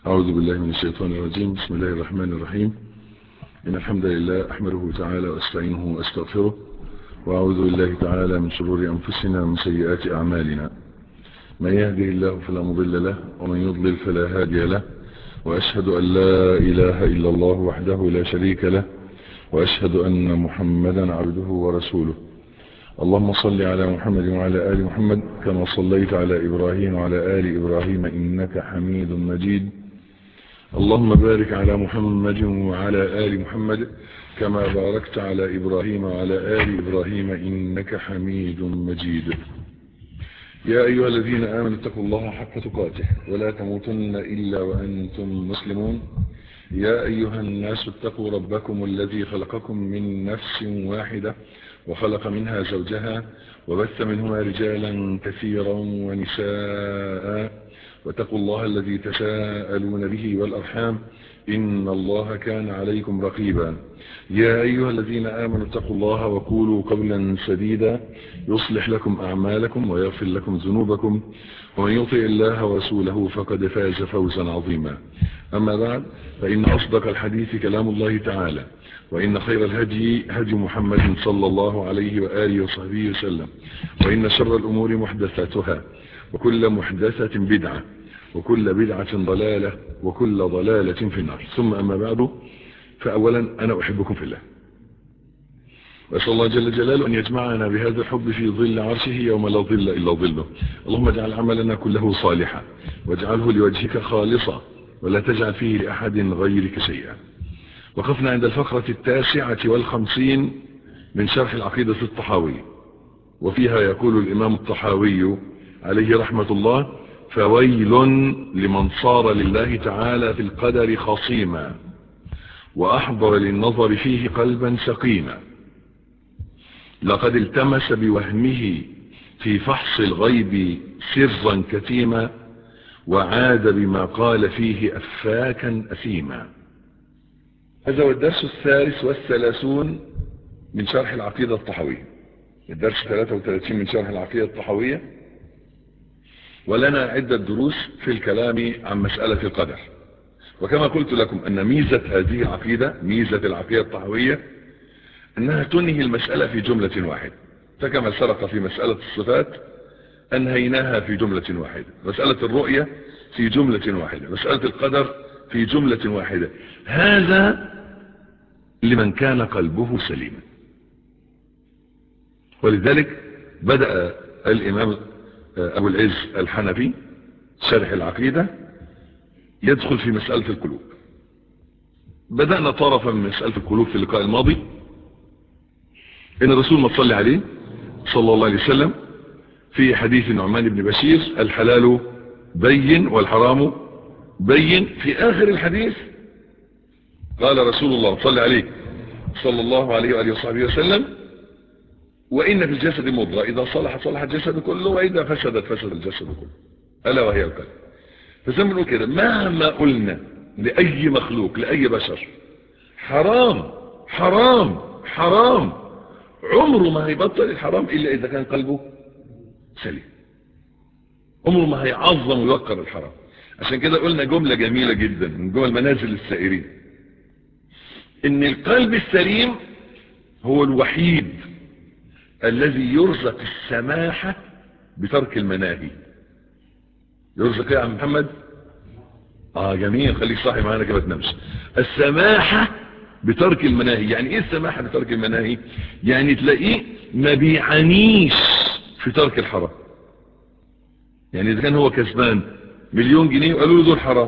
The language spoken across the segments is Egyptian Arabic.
أعوذ بالله من الشيطان الرجيم بسم الله الرحمن الرحيم إن الحمد لله أحمده تعالى وأستعينه وأستغفره وأعوذ بالله تعالى من شرور أنفسنا ومن سيئات أعمالنا من يهده الله فلا مضل له ومن يضلل فلا هادي له وأشهد أن لا إله إلا الله وحده لا شريك له وأشهد أن محمدا عبده ورسوله اللهم صل على محمد وعلى آل محمد كما صليت على إبراهيم وعلى آل إبراهيم إنك حميد مجيد اللهم بارك على محمد وعلى آل محمد كما باركت على إبراهيم وعلى آل إبراهيم إنك حميد مجيد يا أيها الذين آمنوا اتقوا الله حق تقاته ولا تموتن إلا وأنتم مسلمون يا أيها الناس اتقوا ربكم الذي خلقكم من نفس واحدة وخلق منها زوجها وبث منهما رجالا كثيرا ونساء واتقوا الله الذي تساءلون به والأرحام إن الله كان عليكم رقيبا يا أيها الذين آمنوا اتقوا الله وقولوا قولا سديدا يصلح لكم أعمالكم ويغفر لكم ذنوبكم ومن يطع الله ورسوله فقد فاز فوزا عظيما أما بعد فإن أصدق الحديث كلام الله تعالى وإن خير الهدي هدي محمد صلى الله عليه وآله وصحبه وسلم وإن شر الأمور محدثاتها وكل محدثة بدعة وكل بدعة ضلالة وكل ضلالة في النار ثم أما بعد فأولا أنا أحبكم في الله وأسأل الله جل جلاله أن يجمعنا بهذا الحب في ظل عرشه يوم لا ظل إلا ظله اللهم اجعل عملنا كله صالحا واجعله لوجهك خالصا ولا تجعل فيه لأحد غيرك شيئا وقفنا عند الفقرة التاسعة والخمسين من شرح العقيدة الطحاوية وفيها يقول الإمام الطحاوي عليه رحمة الله فويل لمن صار لله تعالى في القدر خصيما وأحضر للنظر فيه قلبا سقيما لقد التمس بوهمه في فحص الغيب سرا كتيما وعاد بما قال فيه أفاكا أثيما هذا هو الدرس الثالث والثلاثون من شرح العقيدة الطحوية الدرس 33 من شرح العقيدة الطحوية ولنا عدة دروس في الكلام عن مسألة القدر وكما قلت لكم أن ميزة هذه العقيدة ميزة العقيدة الطحوية أنها تنهي المسألة في جملة واحدة فكما سرق في مسألة الصفات أنهيناها في جملة واحدة مسألة الرؤية في جملة واحدة مسألة القدر في جملة واحدة هذا لمن كان قلبه سليما ولذلك بدأ الإمام أبو العز الحنفي شرح العقيدة يدخل في مسألة القلوب بدأنا طرفا من مسألة القلوب في اللقاء الماضي إن الرسول ما تصلي عليه صلى الله عليه وسلم في حديث نعمان بن بشير الحلال بين والحرام بين في آخر الحديث قال رسول الله صلى عليه صلى الله عليه وآله وصحبه وسلم وإن في الجسد مضغة إذا صلح صلح الجسد كله وإذا فسدت فسد الجسد كله ألا وهي القلب فزي ما بنقول كده مهما قلنا لأي مخلوق لأي بشر حرام حرام حرام عمره ما هيبطل الحرام إلا إذا كان قلبه سليم عمره ما هيعظم ويوقر الحرام عشان كده قلنا جملة جميلة جدا من جمل منازل السائرين ان القلب السليم هو الوحيد الذي يرزق السماحة بترك المناهي يرزق ايه يا عم محمد اه جميل خليك صاحي معانا كده ما تنامش السماحة بترك المناهي يعني ايه السماحة بترك المناهي يعني تلاقيه ما بيعانيش في ترك الحرام يعني اذا كان هو كسبان مليون جنيه وقالوا له دول حرام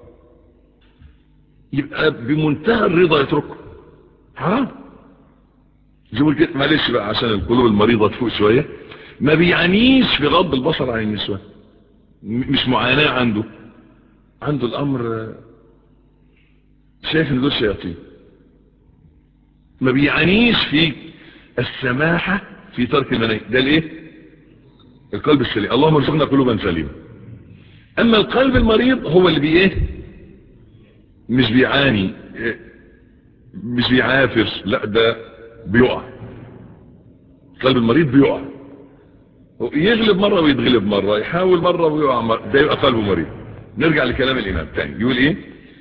يبقى بمنتهى الرضا يتركه حرام زي كده معلش بقى عشان القلوب المريضة تفوق شوية ما بيعانيش في غض البصر عن النسوان مش معاناة عنده عنده الامر شايف ان دول شياطين ما بيعانيش في السماحة في ترك المناهي ده الايه القلب السليم اللهم ارزقنا قلوبا سليمه اما القلب المريض هو اللي بي ايه مش بيعاني مش بيعافر لا ده بيقع القلب المريض بيقع يغلب مرة ويتغلب مرة يحاول مرة ويقع مرة ده يبقى قلبه مريض نرجع لكلام الامام تاني يقول ايه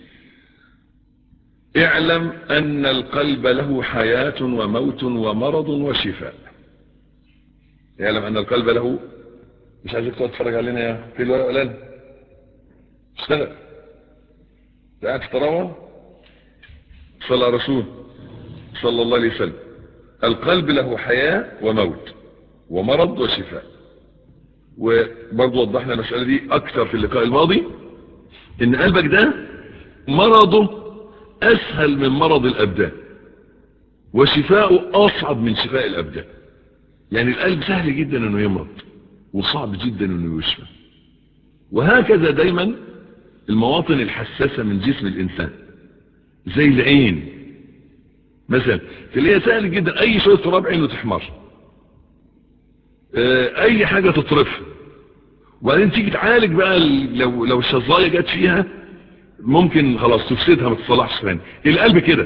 اعلم ان القلب له حياة وموت ومرض وشفاء اعلم ان القلب له مش عايزك تقعد تتفرج علينا يا في الورق قلال اشتغل قاعد في طراوه صلى رسول صلى الله عليه وسلم القلب له حياة وموت ومرض وشفاء وبرضو وضحنا المسألة دي اكثر في اللقاء الماضي ان قلبك ده مرضه اسهل من مرض الابدان وشفاؤه اصعب من شفاء الابدان يعني القلب سهل جدا انه يمرض وصعب جدا انه يشفى وهكذا دايما المواطن الحساسة من جسم الانسان زي العين مثلا تلاقيها سهل جدا اي شوية تراب عينه تحمر اي حاجة تطرف وبعدين تيجي تعالج بقى لو لو الشظاية جت فيها ممكن خلاص تفسدها ما تصلحش ثاني القلب كده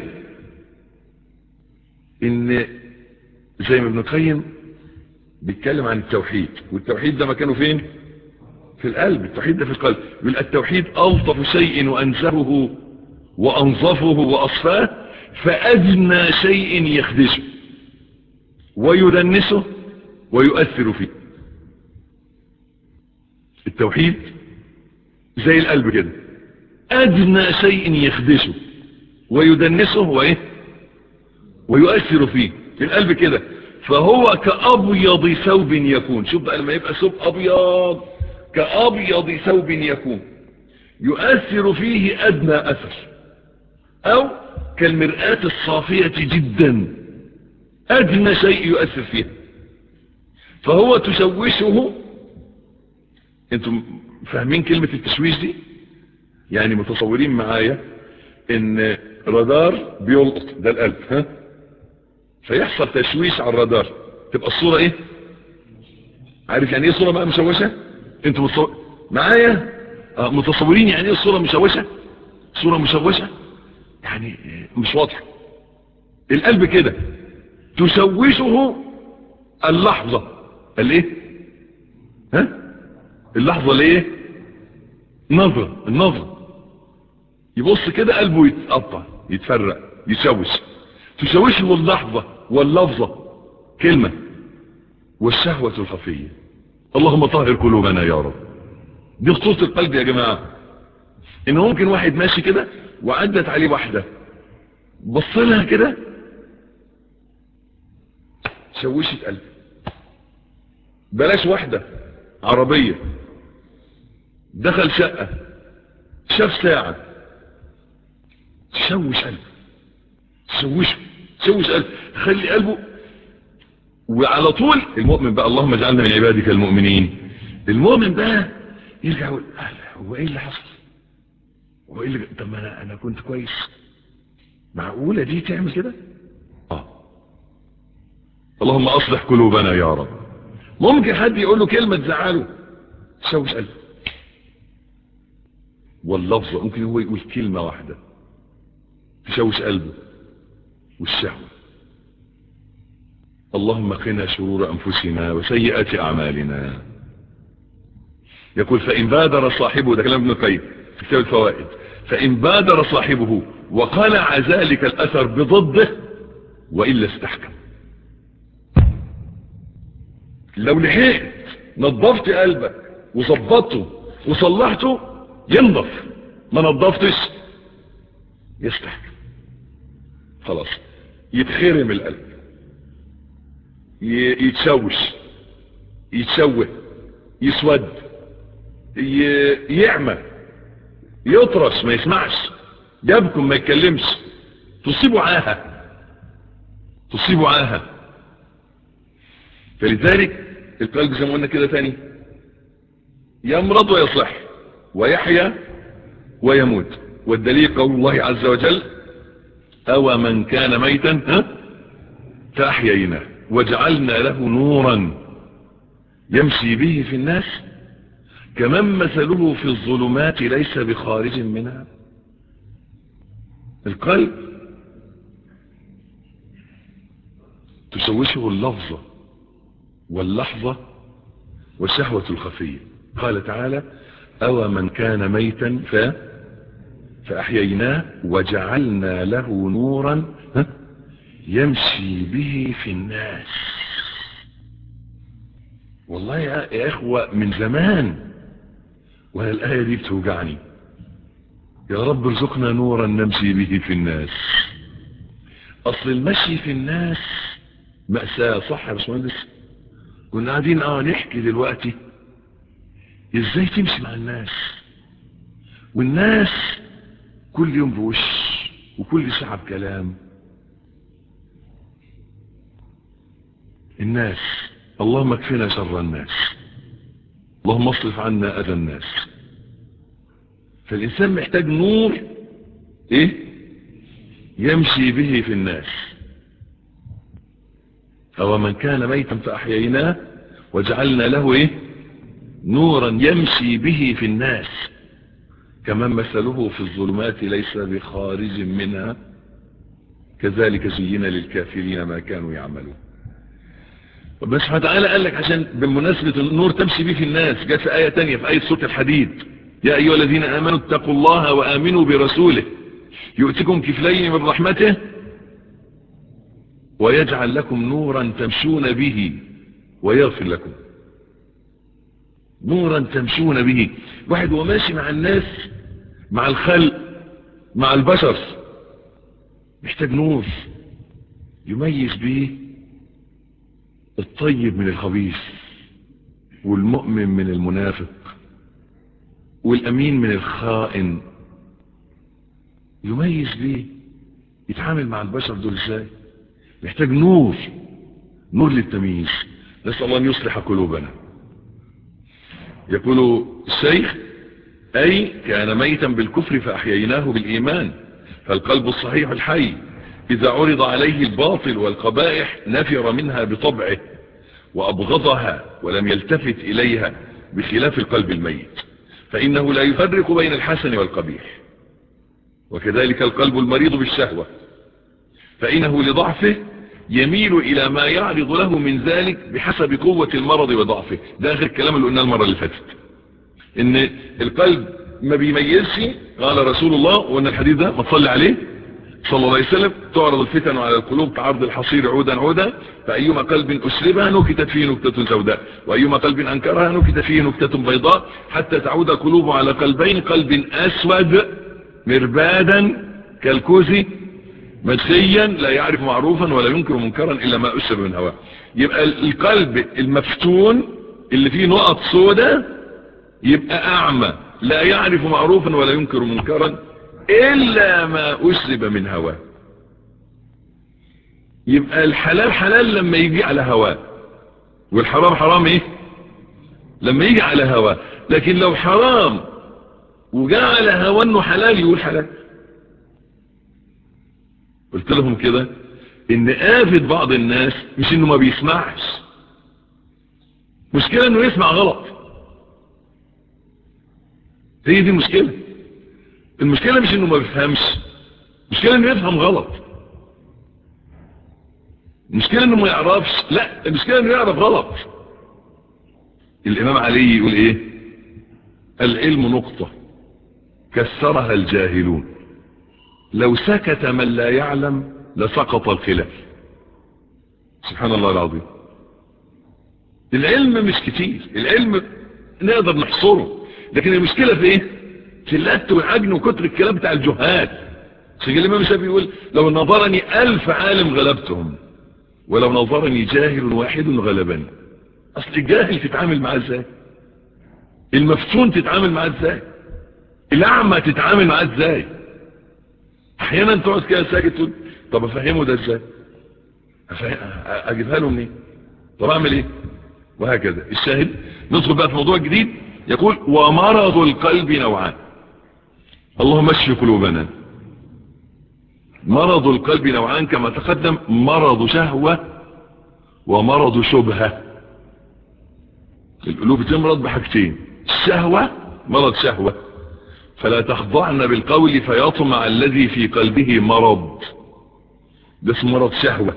ان زي ما ابن القيم بيتكلم عن التوحيد والتوحيد ده مكانه فين في القلب التوحيد ده في القلب يقول التوحيد الطف شيء وانزهه وانظفه واصفاه فادنى شيء يخدشه ويدنسه ويؤثر فيه التوحيد زي القلب كده ادنى شيء يخدشه ويدنسه وايه ويؤثر فيه القلب كده فهو كأبيض ثوب يكون شوف بقى لما يبقى ثوب أبيض كأبيض ثوب يكون يؤثر فيه أدنى أثر أو كالمرآة الصافية جدا أدنى شيء يؤثر فيها فهو تشوشه انتم فاهمين كلمة التشويش دي يعني متصورين معايا ان رادار بيلقط ده القلب ها فيحصل تشويش على الرادار تبقى الصورة ايه عارف يعني ايه صورة بقى مشوشة انتوا متصور... معايا آه متصورين يعني ايه الصورة مشوشة صورة مشوشة يعني مش واضحة القلب كده تشوشه اللحظة الايه ها اللحظة ليه نظرة النظرة يبص كده قلبه يتقطع يتفرق يشوش تشوشه اللحظة واللفظة كلمة والشهوة الخفية اللهم طهر قلوبنا يا رب دي خطوط القلب يا جماعة ان ممكن واحد ماشي كده وعدت عليه واحدة بص لها كده شوشت قلبه بلاش واحدة عربية دخل شقة شاف ساعة شوش قلبه شوشه شوش قلبه خلي قلبه وعلى طول المؤمن بقى اللهم اجعلنا من عبادك المؤمنين المؤمن بقى يرجع يقول هو ايه اللي حصل هو ايه اللي طب ما انا انا كنت كويس معقوله دي تعمل كده اه اللهم اصلح قلوبنا يا رب ممكن حد يقول له كلمه تزعله تشوش قلبه واللفظه ممكن هو يقول كلمه واحده تشوش قلبه والشهوه اللهم قنا شرور أنفسنا وسيئات أعمالنا يقول فإن بادر صاحبه ده كلام ابن القيم في كتاب الفوائد فإن بادر صاحبه وقلع ذلك الأثر بضده وإلا استحكم لو لحقت نظفت قلبك وظبطته وصلحته ينظف ما نظفتش يستحكم خلاص يتخرم القلب يتشوش يتشوه يسود يعمى يطرش ما يسمعش يبكم ما يتكلمش تصيبه عاهة تصيبه عاهة فلذلك القلب زي ما قلنا كده تاني يمرض ويصح ويحيا ويموت والدليل قول الله عز وجل أو من كان ميتا ها فأحييناه وجعلنا له نورا يمشي به في الناس كمن مثله في الظلمات ليس بخارج منها القلب تشوشه اللفظة واللحظة والشهوة الخفية قال تعالى أو من كان ميتا ف فأحييناه وجعلنا له نورا ها؟ يمشي به في الناس والله يا يا إخوة من زمان وأنا الآية دي بتوجعني يا رب ارزقنا نورا نمشي به في الناس أصل المشي في الناس مأساة صح يا باشمهندس كنا قاعدين اه نحكي دلوقتي ازاي تمشي مع الناس والناس كل يوم بوش وكل ساعة بكلام الناس اللهم اكفنا شر الناس اللهم اصرف عنا اذى الناس فالانسان محتاج نور ايه يمشي به في الناس او من كان ميتا فاحييناه وجعلنا له ايه نورا يمشي به في الناس كمن مثله في الظلمات ليس بخارج منها كذلك زين للكافرين ما كانوا يعملون ربنا سبحانه وتعالى قال لك عشان بمناسبة النور تمشي به في الناس جاء في آية تانية في آية سورة الحديد يا أيها الذين آمنوا اتقوا الله وآمنوا برسوله يؤتكم كفلين من رحمته ويجعل لكم نورا تمشون به ويغفر لكم نورا تمشون به واحد هو ماشي مع الناس مع الخلق مع البشر محتاج نور يميز به الطيب من الخبيث والمؤمن من المنافق والأمين من الخائن يميز به يتعامل مع البشر دول ازاي محتاج نور نور للتمييز نسأل الله أن يصلح قلوبنا يقول الشيخ أي كان ميتا بالكفر فأحييناه بالإيمان فالقلب الصحيح الحي إذا عرض عليه الباطل والقبائح نفر منها بطبعه وأبغضها ولم يلتفت إليها بخلاف القلب الميت فإنه لا يفرق بين الحسن والقبيح وكذلك القلب المريض بالشهوة فإنه لضعفه يميل إلى ما يعرض له من ذلك بحسب قوة المرض وضعفه ده آخر الكلام اللي قلناه المرة اللي فاتت إن القلب ما بيميزش قال رسول الله وأن الحديث ده ما تصلي عليه صلى الله عليه وسلم تعرض الفتن على القلوب كعرض الحصير عودا عودا فأيما قلب أسلبها نكتت فيه نكتة سوداء وأيما قلب أنكرها نكتت فيه نكتة بيضاء حتى تعود قلوب على قلبين قلب أسود مربادا كالكوز مدخيا لا يعرف معروفا ولا ينكر منكرا إلا ما أسر من هواه يبقى القلب المفتون اللي فيه نقط سوداء يبقى أعمى لا يعرف معروفا ولا ينكر منكرا إلا ما أسلب من هواه يبقى الحلال حلال لما يجي على هواه والحرام حرام ايه لما يجي على هواه لكن لو حرام وجاء على هواه انه حلال يقول حلال قلت لهم كده ان آفة بعض الناس مش انه ما بيسمعش مشكلة انه يسمع غلط هي دي المشكلة المشكلة مش انه ما بيفهمش المشكلة انه يفهم غلط المشكلة انه ما يعرفش لا المشكلة انه يعرف غلط الامام علي يقول ايه العلم نقطة كسرها الجاهلون لو سكت من لا يعلم لسقط الخلاف سبحان الله العظيم العلم مش كتير العلم نقدر نحصره لكن المشكلة في ايه في اللت والعجن وكتر الكلام بتاع الجهال سيجي الامام الشافعي يقول لو نظرني الف عالم غلبتهم ولو نظرني جاهل واحد غلبني اصل الجاهل تتعامل معاه ازاي المفتون تتعامل معاه ازاي الاعمى تتعامل معاه ازاي احيانا تقعد كده ساكت تقول طب افهمه ده ازاي اجيبها له منين طب اعمل ايه وهكذا الشاهد ندخل بقى في موضوع جديد يقول ومرض القلب نوعان اللهم اشف قلوبنا مرض القلب نوعان كما تقدم مرض شهوة ومرض شبهة القلوب تمرض بحاجتين الشهوة مرض شهوة فلا تخضعن بالقول فيطمع الذي في قلبه مرض ده اسمه مرض شهوة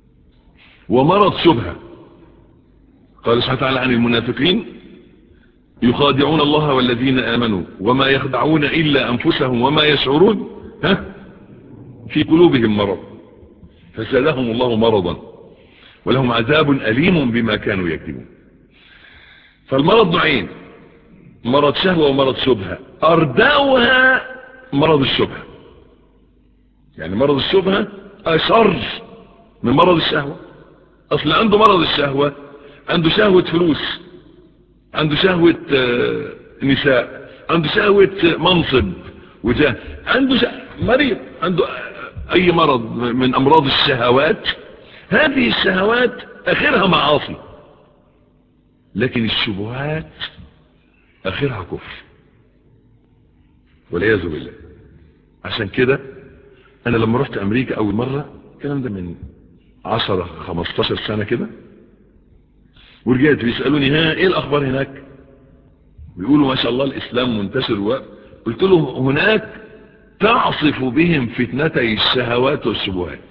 ومرض شبهة قال سبحانه وتعالى عن المنافقين يخادعون الله والذين آمنوا وما يخدعون إلا أنفسهم وما يشعرون ها في قلوبهم مرض فزادهم الله مرضا ولهم عذاب أليم بما كانوا يكذبون فالمرض نوعين مرض شهوة ومرض شبهة أرداؤها مرض الشبهة يعني مرض الشبهة أشر من مرض الشهوة أصل عنده مرض الشهوة عنده شهوة فلوس عنده شهوة نساء عنده شهوة منصب وجاه عنده ش... مريض عنده أي مرض من أمراض الشهوات هذه الشهوات اخرها معاصي لكن الشبهات اخرها كفر والعياذ بالله عشان كده انا لما رحت امريكا اول مرة الكلام ده من عشرة خمستاشر سنة كده ورجعت بيسألوني ها ايه الاخبار هناك بيقولوا ما شاء الله الاسلام منتشر و... قلت لهم هناك تعصف بهم فتنتي الشهوات والشبهات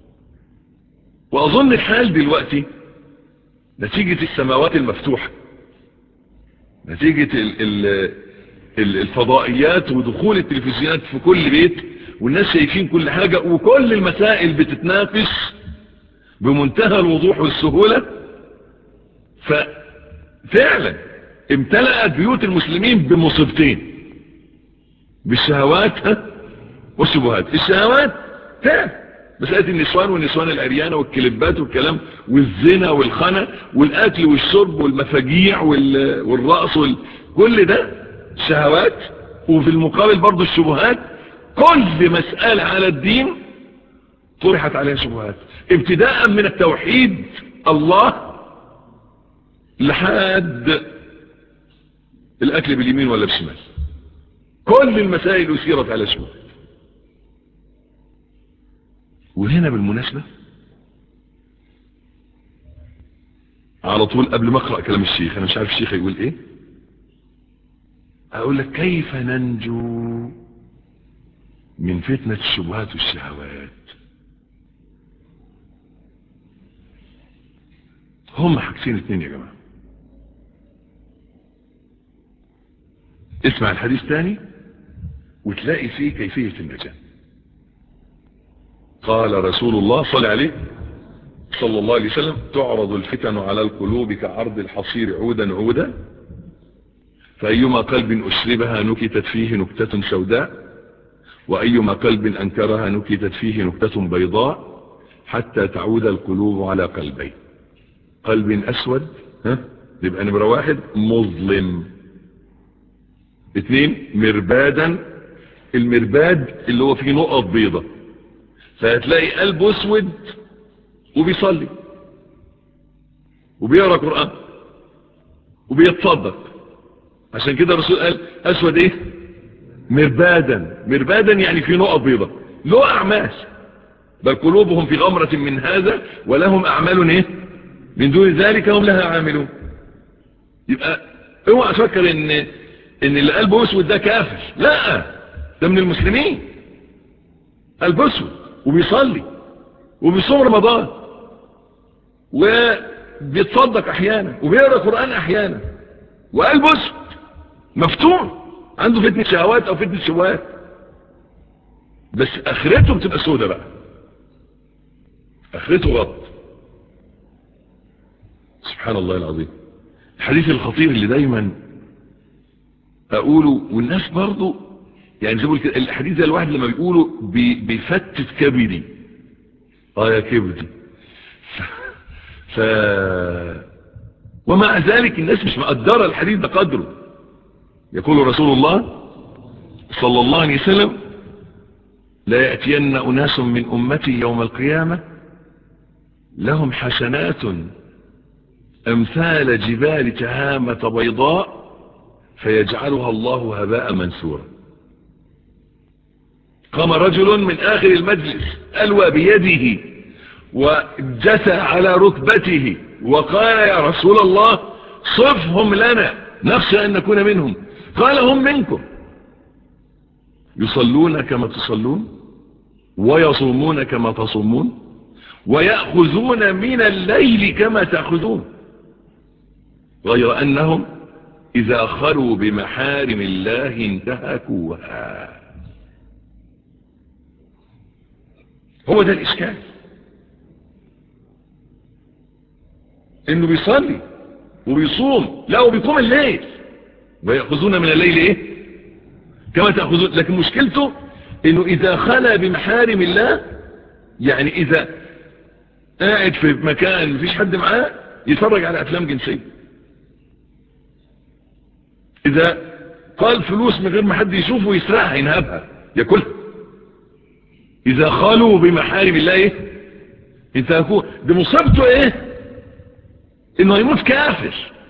واظن الحال دلوقتي نتيجة السماوات المفتوحة نتيجة ال ال ال الفضائيات ودخول التلفزيونات في كل بيت والناس شايفين كل حاجة وكل المسائل بتتنافس بمنتهى الوضوح والسهولة ففعلا امتلأت بيوت المسلمين بمصيبتين بالشهوات والشبهات الشهوات فعلا مسألة النسوان والنسوان العريانة والكليبات والكلام والزنا والخنا والأكل والشرب والمفاجيع والرأس وال... كل ده شهوات وفي المقابل برضو الشبهات كل مسألة على الدين طرحت عليها شبهات ابتداء من التوحيد الله لحد الأكل باليمين ولا بالشمال كل المسائل أثيرت على شبهات وهنا بالمناسبة على طول قبل ما اقرأ كلام الشيخ انا مش عارف الشيخ يقول ايه اقول لك كيف ننجو من فتنة الشبهات والشهوات هم حاجتين اتنين يا جماعة اسمع الحديث تاني وتلاقي فيه كيفية النجاة قال رسول الله صلى عليه صلى الله عليه وسلم تعرض الفتن على القلوب كعرض الحصير عودا عودا فأيما قلب أشربها نكتت فيه نكتة سوداء وأيما قلب أنكرها نكتت فيه نكتة بيضاء حتى تعود القلوب على قلبين قلب أسود ها يبقى نمرة واحد مظلم اثنين مربادا المرباد اللي هو فيه نقط بيضة فهتلاقي قلبه اسود وبيصلي وبيقرا قرآن وبيتصدق عشان كده الرسول قال اسود ايه مربادا مربادا يعني في نقط بيضة له اعمال بل قلوبهم في غمرة من هذا ولهم اعمال ايه من دون ذلك هم لها عاملون يبقى اوعى تفكر ان ان اللي قلبه اسود ده كافر لا ده من المسلمين قلبه اسود وبيصلي وبيصوم رمضان وبيتصدق احيانا وبيقرا قران احيانا وقلبه اسود مفتون عنده فتنه شهوات او فتنه شبهات بس اخرته بتبقى سودة بقى اخرته غلط سبحان الله العظيم الحديث الخطير اللي دايما اقوله والناس برضو يعني زي كده الحديث ده الواحد لما بيقوله بي بيفتت كبدي اه يا كبدي ف... ومع ذلك الناس مش مقدرة الحديث ده قدره يقول رسول الله صلى الله عليه وسلم لا يأتين أناس من أمتي يوم القيامة لهم حسنات أمثال جبال تهامة بيضاء فيجعلها الله هباء منثورا قام رجل من آخر المجلس ألوى بيده وجثى على ركبته وقال يا رسول الله صفهم لنا نخشى أن نكون منهم قال هم منكم يصلون كما تصلون ويصومون كما تصومون ويأخذون من الليل كما تأخذون غير أنهم إذا خلوا بمحارم الله انتهكوها هو ده الإشكال إنه بيصلي وبيصوم لا وبيقوم الليل ويأخذون من الليل إيه كما تأخذون لكن مشكلته إنه إذا خلى بمحارم الله يعني إذا قاعد في مكان مفيش حد معاه يتفرج على أفلام جنسية إذا قال فلوس من غير ما حد يشوفه يسرقها ينهبها ياكلها إذا خلوا بمحارم الله إيه انتهكوه ده مصيبته إيه إنه يموت كافر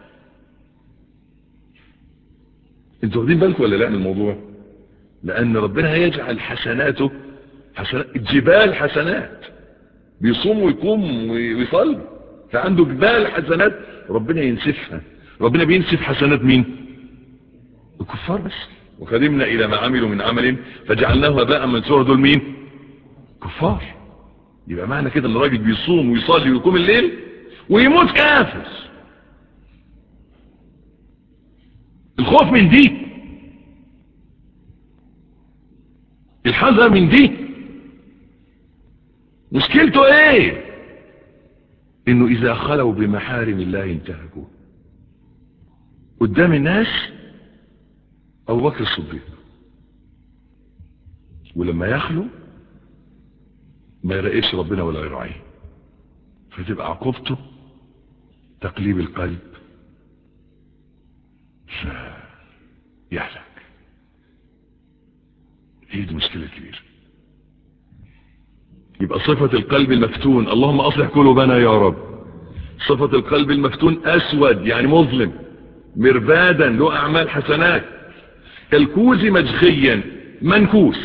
انتوا واخدين بالكم ولا لا من الموضوع لأن ربنا هيجعل حسناته حسنات جبال حسنات بيصوم ويقوم ويصلي فعنده جبال حسنات ربنا ينسفها ربنا بينسف حسنات مين الكفار بس وخدمنا إلى ما عملوا من عمل فجعلناه هباء منثورا دول مين كفار يبقى معنى كده ان الراجل بيصوم ويصلي ويقوم الليل ويموت كافر الخوف من دي الحذر من دي مشكلته ايه انه اذا خلوا بمحارم الله انتهكوه قدام الناس ابو بكر الصديق ولما يخلو ما يراقبش ربنا ولا يراعيه فتبقى عقوبته تقليب القلب يهلك هي دي مشكلة كبيرة يبقى صفة القلب المفتون اللهم أصلح قلوبنا يا رب صفة القلب المفتون أسود يعني مظلم مربادا له أعمال حسنات كالكوز مجخيا منكوس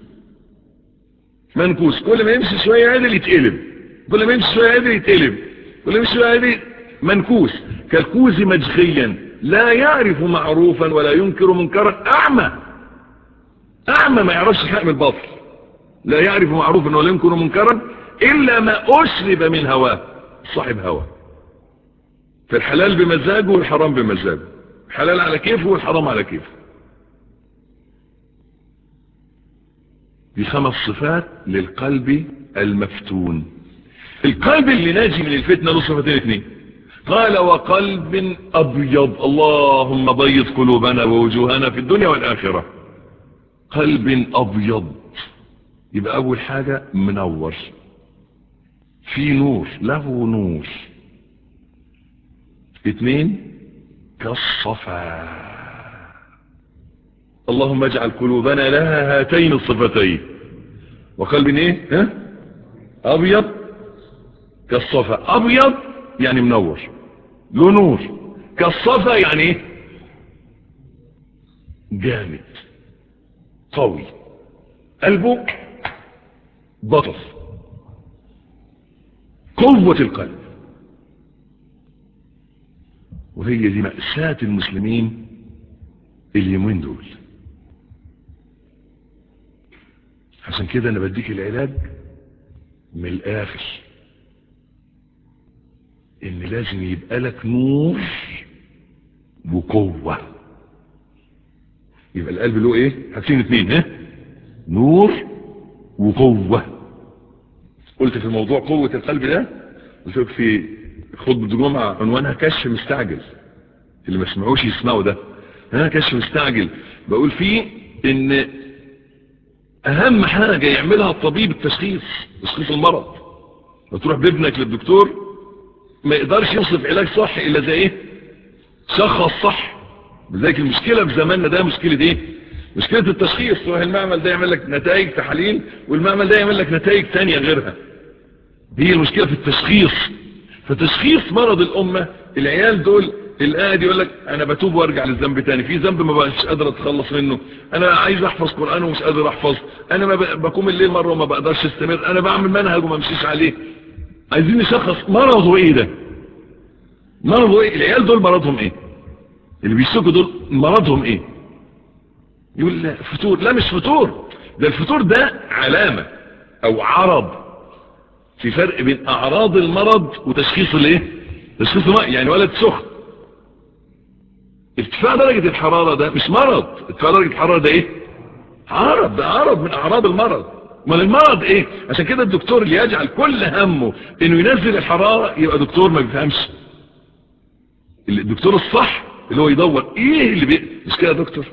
منكوس كل ما يمشي شوية عدل يتقلب كل ما يمشي شوية عدل يتقلب كل ما يمشي شوية عدل منكوس كالكوز مجخيا لا يعرف معروفا ولا ينكر منكرا أعمى أعمى ما يعرفش الحق من الباطل لا يعرف معروفا ولا ينكر منكرا إلا ما أشرب من هواه صاحب هوى فالحلال بمزاجه والحرام بمزاجه الحلال على كيفه والحرام على كيفه دي خمس صفات للقلب المفتون القلب اللي ناجي من الفتنة له صفتين اثنين قال وقلب أبيض اللهم بيض قلوبنا ووجوهنا في الدنيا والآخرة قلب أبيض يبقى أول حاجة منور في نور له نور اثنين كالصفا اللهم اجعل قلوبنا لها هاتين الصفتين وقلب ايه ها ابيض كالصفا ابيض يعني منور له نور كالصفا يعني ايه جامد قوي قلبه بطل قوة القلب وهي دي مأساة المسلمين اليومين دول عشان كده انا بديك العلاج من الاخر ان لازم يبقى لك نور وقوة يبقى القلب له ايه حاجتين اتنين ها نور وقوة قلت في موضوع قوة القلب ده قلت لك في خطبة الجمعة عنوانها كشف مستعجل اللي ما سمعوش يسمعوا ده ها كشف مستعجل بقول فيه ان اهم حاجة يعملها الطبيب التشخيص تشخيص المرض وتروح بابنك للدكتور ما يقدرش يوصف علاج صح الا زي ايه شخص صح لذلك المشكلة في زماننا ده مشكلة ايه مشكلة التشخيص تروح المعمل ده يعمل لك نتائج تحاليل والمعمل ده يعمل لك نتائج تانية غيرها هي المشكلة في التشخيص فتشخيص مرض الامة العيال دول اللي قاعد يقول لك انا بتوب وارجع للذنب تاني في ذنب ما بقاش قادر اتخلص منه انا عايز احفظ قرآن ومش قادر احفظ انا ما بقوم الليل مرة وما بقدرش استمر انا بعمل منهج وما مشيش عليه عايزين نشخص مرضه ايه ده مرضه ايه العيال دول مرضهم ايه اللي بيشتكوا دول مرضهم ايه يقول لا فتور لا مش فتور ده الفتور ده علامة او عرض في فرق بين اعراض المرض وتشخيص الايه تشخيص المرض يعني ولد سخن ارتفاع درجة الحرارة ده مش مرض ارتفاع درجة الحرارة ده ايه عرض ده عرض من اعراض المرض ما المرض ايه عشان كده الدكتور اللي يجعل كل همه انه ينزل الحرارة يبقى دكتور ما بيفهمش الدكتور الصح اللي هو يدور ايه اللي بي... مش كده يا دكتور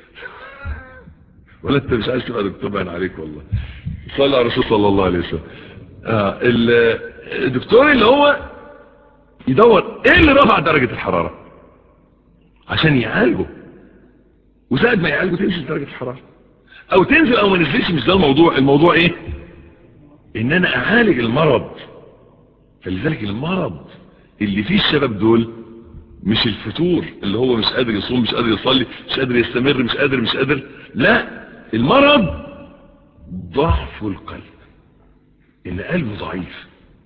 ولا انت مش عايز تبقى دكتور باين عليك والله صلى على الرسول صلى الله عليه وسلم آه الدكتور اللي هو يدور ايه اللي رفع درجة الحرارة عشان يعالجه وساعد ما يعالجه تنزل درجة الحرارة او تنزل او ما نزلش مش ده الموضوع الموضوع ايه ان انا اعالج المرض فلذلك المرض اللي فيه الشباب دول مش الفتور اللي هو مش قادر يصوم مش قادر يصلي مش قادر يستمر مش قادر مش قادر لا المرض ضعف القلب ان قلبه ضعيف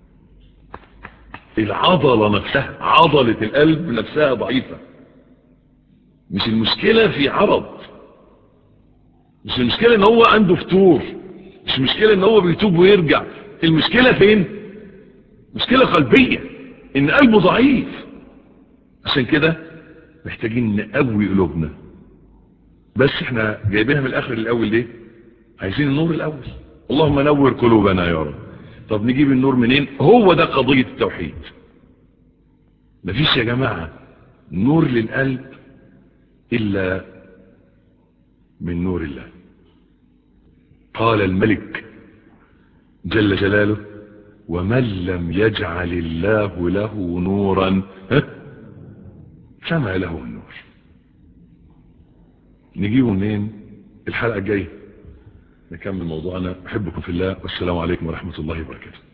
العضلة نفسها عضلة القلب نفسها ضعيفة مش المشكلة في عرض مش المشكلة ان هو عنده فتور مش المشكلة ان هو بيتوب ويرجع المشكلة فين مشكلة قلبية ان قلبه ضعيف عشان كده محتاجين نقوي قلوبنا بس احنا جايبينها من الاخر الاول ليه عايزين النور الاول اللهم نور قلوبنا يا رب طب نجيب النور منين هو ده قضية التوحيد مفيش يا جماعة نور للقلب الا من نور الله قال الملك جل جلاله ومن لم يجعل الله له نورا فما له النور نجيبه منين الحلقة الجاية نكمل موضوعنا احبكم في الله والسلام عليكم ورحمة الله وبركاته